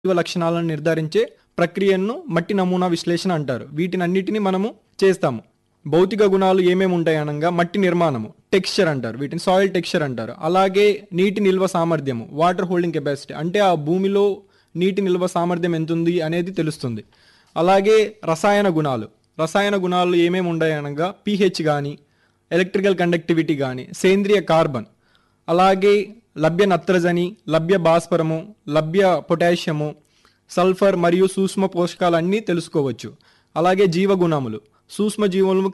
జీవ లక్షణాలను నిర్ధారించే ప్రక్రియను మట్టి నమూనా విశ్లేషణ అంటారు వీటినన్నిటిని మనము చేస్తాము భౌతిక గుణాలు ఏమేమి ఉంటాయి అనగా మట్టి నిర్మాణము టెక్స్చర్ అంటారు వీటిని సాయిల్ టెక్స్చర్ అంటారు అలాగే నీటి నిల్వ సామర్థ్యము వాటర్ హోల్డింగ్ కెపాసిటీ అంటే ఆ భూమిలో నీటి నిల్వ సామర్థ్యం ఎంత ఉంది అనేది తెలుస్తుంది అలాగే రసాయన గుణాలు రసాయన గుణాలు ఏమేమి ఉన్నాయి అనగా పీహెచ్ కానీ ఎలక్ట్రికల్ కండక్టివిటీ కానీ సేంద్రియ కార్బన్ అలాగే లభ్య నత్రజని లభ్య భాస్వరము లభ్య పొటాషియము సల్ఫర్ మరియు సూక్ష్మ పోషకాలన్నీ తెలుసుకోవచ్చు అలాగే జీవగుణములు సూక్ష్మ జీవులు